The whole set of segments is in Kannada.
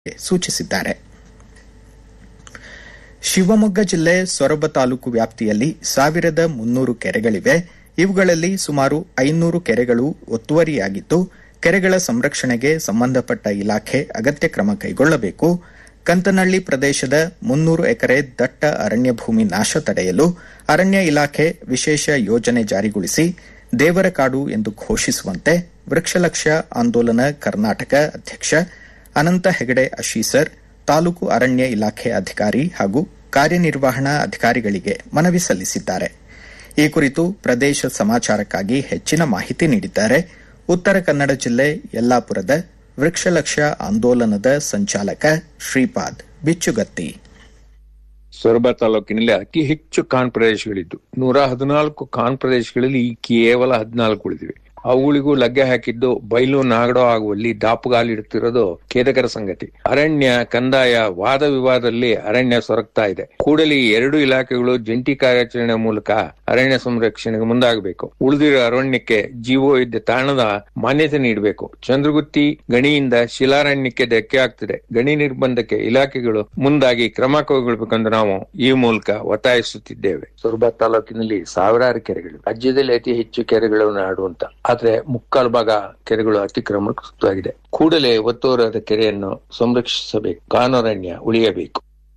ಸೂಚಿಸಿದ್ದಾರೆ ಶಿವಮೊಗ್ಗ ಜಿಲ್ಲೆ ಸೊರಬ ತಾಲೂಕು ವ್ಯಾಪ್ತಿಯಲ್ಲಿ ಸಾವಿರದ ಮುನ್ನೂರು ಕೆರೆಗಳಿವೆ ಇವುಗಳಲ್ಲಿ ಸುಮಾರು ಐನೂರು ಕೆರೆಗಳು ಒತ್ತುವರಿಯಾಗಿದ್ದು ಕೆರೆಗಳ ಸಂರಕ್ಷಣೆಗೆ ಸಂಬಂಧಪಟ್ಟ ಇಲಾಖೆ ಅಗತ್ಯ ಕ್ರಮ ಕೈಗೊಳ್ಳಬೇಕು ಕಂತನಹಳ್ಳಿ ಪ್ರದೇಶದ ಮುನ್ನೂರು ಎಕರೆ ದಟ್ಟ ಅರಣ್ಯ ಭೂಮಿ ನಾಶ ತಡೆಯಲು ಅರಣ್ಯ ಇಲಾಖೆ ವಿಶೇಷ ಯೋಜನೆ ಜಾರಿಗೊಳಿಸಿ ದೇವರ ಕಾಡು ಎಂದು ಘೋಷಿಸುವಂತೆ ವೃಕ್ಷಲಕ್ಷ ಆಂದೋಲನ ಕರ್ನಾಟಕ ಅಧ್ಯಕ್ಷ ಅನಂತ ಹೆಗಡೆ ಅಶೀಸರ್ ತಾಲೂಕು ಅರಣ್ಯ ಇಲಾಖೆ ಅಧಿಕಾರಿ ಹಾಗೂ ಕಾರ್ಯನಿರ್ವಹಣಾ ಅಧಿಕಾರಿಗಳಿಗೆ ಮನವಿ ಸಲ್ಲಿಸಿದ್ದಾರೆ ಈ ಕುರಿತು ಪ್ರದೇಶ ಸಮಾಚಾರಕ್ಕಾಗಿ ಹೆಚ್ಚಿನ ಮಾಹಿತಿ ನೀಡಿದ್ದಾರೆ ಉತ್ತರ ಕನ್ನಡ ಜಿಲ್ಲೆ ಯಲ್ಲಾಪುರದ ವೃಕ್ಷಲಕ್ಷ ಆಂದೋಲನದ ಸಂಚಾಲಕ ಶ್ರೀಪಾದ್ ಬಿಚ್ಚುಗತ್ತಿ ಸೊರಬ ತಾಲೂಕಿನಲ್ಲಿ ಅತಿ ಹೆಚ್ಚು ಕಾನ್ ಪ್ರದೇಶಗಳಿದ್ದು ನೂರ ಹದಿನಾಲ್ಕು ಕಾನ್ ಪ್ರದೇಶಗಳಲ್ಲಿ ಈ ಕೇವಲ ಹದಿನಾಲ್ಕು ಉಳಿದಿವೆ ಅವುಗಳಿಗೂ ಲಗ್ಗೆ ಹಾಕಿದ್ದು ಬಯಲು ನಾಗಡೋ ಆಗುವಲ್ಲಿ ದಾಪುಗಾಲಿಡುತ್ತಿರೋದು ಖೇದಕರ ಸಂಗತಿ ಅರಣ್ಯ ಕಂದಾಯ ವಾದ ವಿವಾದದಲ್ಲಿ ಅರಣ್ಯ ಸೊರಗ್ತಾ ಇದೆ ಕೂಡಲೇ ಈ ಎರಡು ಇಲಾಖೆಗಳು ಜಂಟಿ ಕಾರ್ಯಾಚರಣೆ ಮೂಲಕ ಅರಣ್ಯ ಸಂರಕ್ಷಣೆಗೆ ಮುಂದಾಗಬೇಕು ಉಳಿದಿರೋ ಅರಣ್ಯಕ್ಕೆ ಜೀವೋ ಇದ್ದ ತಾಣದ ಮಾನ್ಯತೆ ನೀಡಬೇಕು ಚಂದ್ರಗುತ್ತಿ ಗಣಿಯಿಂದ ಶಿಲಾರಣ್ಯಕ್ಕೆ ಧಕ್ಕೆ ಆಗ್ತಿದೆ ಗಣಿ ನಿರ್ಬಂಧಕ್ಕೆ ಇಲಾಖೆಗಳು ಮುಂದಾಗಿ ಕ್ರಮ ಕೈಗೊಳ್ಳಬೇಕೆಂದು ನಾವು ಈ ಮೂಲಕ ಒತ್ತಾಯಿಸುತ್ತಿದ್ದೇವೆ ಸೊರಬ ತಾಲೂಕಿನಲ್ಲಿ ಸಾವಿರಾರು ಕೆರೆಗಳು ರಾಜ್ಯದಲ್ಲಿ ಅತಿ ಹೆಚ್ಚು ಕೆರೆಗಳು ನಾಡು ಅಂತ ಆದ್ರೆ ಮುಕ್ಕಾಲು ಭಾಗ ಕೆರೆಗಳು ಅತಿಕ್ರಮಣವಾಗಿದೆ ಕೂಡಲೇ ಒತ್ತುವರಿಯಾದ ಕೆರೆಯನ್ನು ಸಂರಕ್ಷಿಸಬೇಕು ಕಾನೂರಣ್ಯ ಉಳಿಯಬೇಕು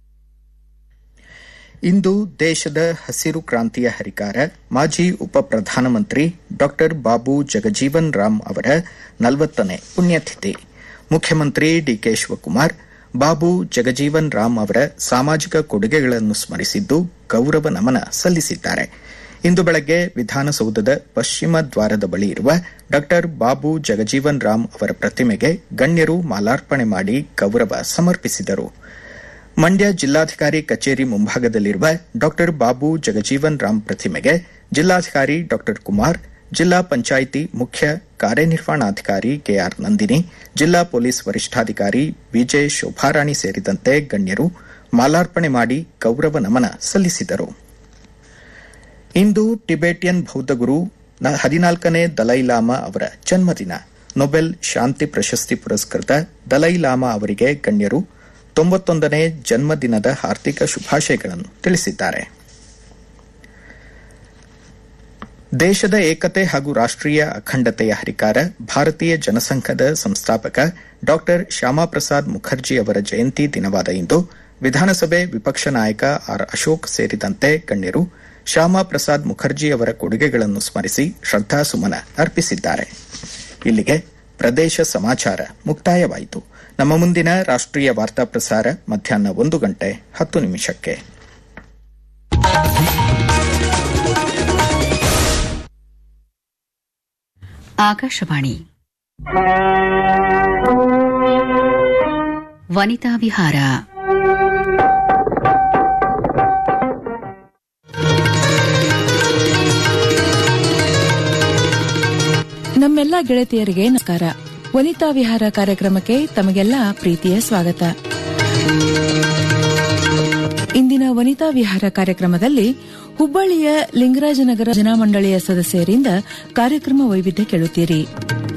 ಇಂದು ದೇಶದ ಹಸಿರು ಕ್ರಾಂತಿಯ ಹರಿಕಾರ ಮಾಜಿ ಉಪ ಪ್ರಧಾನಮಂತ್ರಿ ಡಾ ಬಾಬು ಜಗಜೀವನ್ ರಾಮ್ ಅವರ ನಲವತ್ತನೇ ಪುಣ್ಯತಿಥಿ ಮುಖ್ಯಮಂತ್ರಿ ಡಿಕೆ ಶಿವಕುಮಾರ್ ಬಾಬು ಜಗಜೀವನ್ ರಾಮ್ ಅವರ ಸಾಮಾಜಿಕ ಕೊಡುಗೆಗಳನ್ನು ಸ್ಮರಿಸಿದ್ದು ಗೌರವ ನಮನ ಸಲ್ಲಿಸಿದ್ದಾರೆ ಇಂದು ಬೆಳಗ್ಗೆ ವಿಧಾನಸೌಧದ ಪಶ್ಚಿಮ ದ್ವಾರದ ಬಳಿ ಇರುವ ಡಾ ಬಾಬು ಜಗಜೀವನ್ ರಾಮ್ ಅವರ ಪ್ರತಿಮೆಗೆ ಗಣ್ಯರು ಮಾಲಾರ್ಪಣೆ ಮಾಡಿ ಗೌರವ ಸಮರ್ಪಿಸಿದರು ಮಂಡ್ಯ ಜಿಲ್ಲಾಧಿಕಾರಿ ಕಚೇರಿ ಮುಂಭಾಗದಲ್ಲಿರುವ ಡಾ ಬಾಬು ಜಗಜೀವನ್ ರಾಮ್ ಪ್ರತಿಮೆಗೆ ಜಿಲ್ಲಾಧಿಕಾರಿ ಡಾ ಕುಮಾರ್ ಜಿಲ್ಲಾ ಪಂಚಾಯಿತಿ ಮುಖ್ಯ ಕಾರ್ಯನಿರ್ವಹಣಾಧಿಕಾರಿ ಕೆಆರ್ ನಂದಿನಿ ಜಿಲ್ಲಾ ಪೊಲೀಸ್ ವರಿಷ್ಠಾಧಿಕಾರಿ ವಿಜಯ್ ಶೋಭಾರಾಣಿ ಸೇರಿದಂತೆ ಗಣ್ಯರು ಮಾಲಾರ್ಪಣೆ ಮಾಡಿ ಗೌರವ ನಮನ ಸಲ್ಲಿಸಿದರು ಇಂದು ಟಿಬೆಟಿಯನ್ ಬೌದ್ಧ ಗುರು ಹದಿನಾಲ್ಕನೇ ದಲೈಲಾಮಾ ಅವರ ಜನ್ಮದಿನ ನೊಬೆಲ್ ಶಾಂತಿ ಪ್ರಶಸ್ತಿ ಪುರಸ್ಕೃತ ದಲೈಲಾಮಾ ಅವರಿಗೆ ಗಣ್ಯರು ತೊಂಬತ್ತೊಂದನೇ ಜನ್ಮದಿನದ ಹಾರ್ದಿಕ ಶುಭಾಶಯಗಳನ್ನು ತಿಳಿಸಿದ್ದಾರೆ ದೇಶದ ಏಕತೆ ಹಾಗೂ ರಾಷ್ಟೀಯ ಅಖಂಡತೆಯ ಹರಿಕಾರ ಭಾರತೀಯ ಜನಸಂಘದ ಸಂಸ್ಥಾಪಕ ಡಾ ಶ್ಯಾಮಾಪ್ರಸಾದ್ ಮುಖರ್ಜಿ ಅವರ ಜಯಂತಿ ದಿನವಾದ ಇಂದು ವಿಧಾನಸಭೆ ವಿಪಕ್ಷ ನಾಯಕ ಆರ್ ಅಶೋಕ್ ಸೇರಿದಂತೆ ಗಣ್ಯರು ಶ್ಯಾಮಾ ಪ್ರಸಾದ್ ಮುಖರ್ಜಿ ಅವರ ಕೊಡುಗೆಗಳನ್ನು ಸ್ಮರಿಸಿ ಶ್ರದ್ದಾಸುಮನ ಅರ್ಪಿಸಿದ್ದಾರೆ ಇಲ್ಲಿಗೆ ಪ್ರದೇಶ ಸಮಾಚಾರ ಮುಕ್ತಾಯವಾಯಿತು ನಮ್ಮ ಮುಂದಿನ ರಾಷ್ಟೀಯ ವಾರ್ತಾ ಪ್ರಸಾರ ಮಧ್ಯಾಹ್ನ ಒಂದು ಗಂಟೆ ಹತ್ತು ನಿಮಿಷಕ್ಕೆ ಆಕಾಶವಾಣಿ ವನಿತಾ ವಿಹಾರ ನಮ್ಮೆಲ್ಲ ಗೆಳತಿಯರಿಗೆ ನಮಸ್ಕಾರ ವನಿತಾ ವಿಹಾರ ಕಾರ್ಯಕ್ರಮಕ್ಕೆ ತಮಗೆಲ್ಲ ಪ್ರೀತಿಯ ಸ್ವಾಗತ ಇಂದಿನ ವನಿತಾ ವಿಹಾರ ಕಾರ್ಯಕ್ರಮದಲ್ಲಿ ಹುಬ್ಬಳ್ಳಿಯ ಲಿಂಗರಾಜನಗರ ಜನಮಂಡಳಿಯ ಸದಸ್ಯರಿಂದ ಕಾರ್ಯಕ್ರಮ ವೈವಿಧ್ಯ ಕೇಳುತ್ತೀರಿ